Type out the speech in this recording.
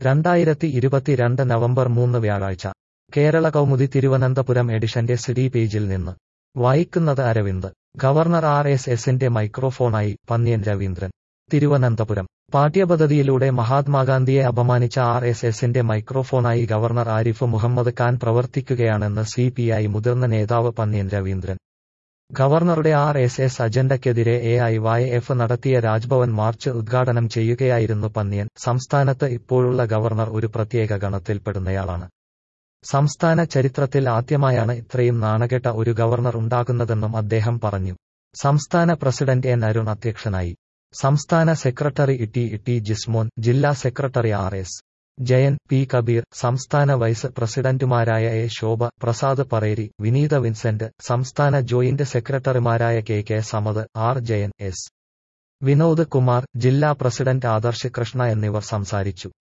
രണ്ടായിരത്തി ഇരുപത്തിരണ്ട് നവംബർ മൂന്ന് വ്യാഴാഴ്ച കേരള കൗമുദി തിരുവനന്തപുരം എഡിഷന്റെ സിഡി പേജിൽ നിന്ന് വായിക്കുന്നത് അരവിന്ദ് ഗവർണർ ആർ എസ് എസിന്റെ മൈക്രോഫോണായി പന്ന്യൻ രവീന്ദ്രൻ തിരുവനന്തപുരം പാഠ്യപദ്ധതിയിലൂടെ മഹാത്മാഗാന്ധിയെ അപമാനിച്ച ആർ എസ് എസിന്റെ മൈക്രോഫോണായി ഗവർണർ ആരിഫ് മുഹമ്മദ് ഖാൻ പ്രവർത്തിക്കുകയാണെന്ന് സി പി ഐ മുതിർന്ന നേതാവ് പന്ന്യൻ രവീന്ദ്രൻ ഗവർണറുടെ ആർ എസ് എസ് അജണ്ടയ്ക്കെതിരെ എ ഐ വൈ എഫ് നടത്തിയ രാജ്ഭവൻ മാർച്ച് ഉദ്ഘാടനം ചെയ്യുകയായിരുന്നു പന്ന്യൻ സംസ്ഥാനത്ത് ഇപ്പോഴുള്ള ഗവർണർ ഒരു പ്രത്യേക ഗണത്തിൽപ്പെടുന്നയാളാണ് സംസ്ഥാന ചരിത്രത്തിൽ ആദ്യമായാണ് ഇത്രയും നാണകെട്ട ഒരു ഗവർണർ ഉണ്ടാകുന്നതെന്നും അദ്ദേഹം പറഞ്ഞു സംസ്ഥാന പ്രസിഡന്റ് എൻ അരുൺ അധ്യക്ഷനായി സംസ്ഥാന സെക്രട്ടറി ടി ടി ജിസ്മോൻ ജില്ലാ secretary R S Jayan P Kabeer സംസ്ഥാന വൈസ് പ്രസിഡന്റുമാരായ എ ശോഭ പ്രസാദ് പറേരി വിനീത വിൻസെന്റ് സംസ്ഥാന ജോയിന്റ് സെക്രട്ടറിമാരായ K K Samad R Jayan S Vinod Kumar ജില്ലാ പ്രസിഡന്റ് ആദർശ് കൃഷ്ണ എന്നിവർ സംസാരിച്ചു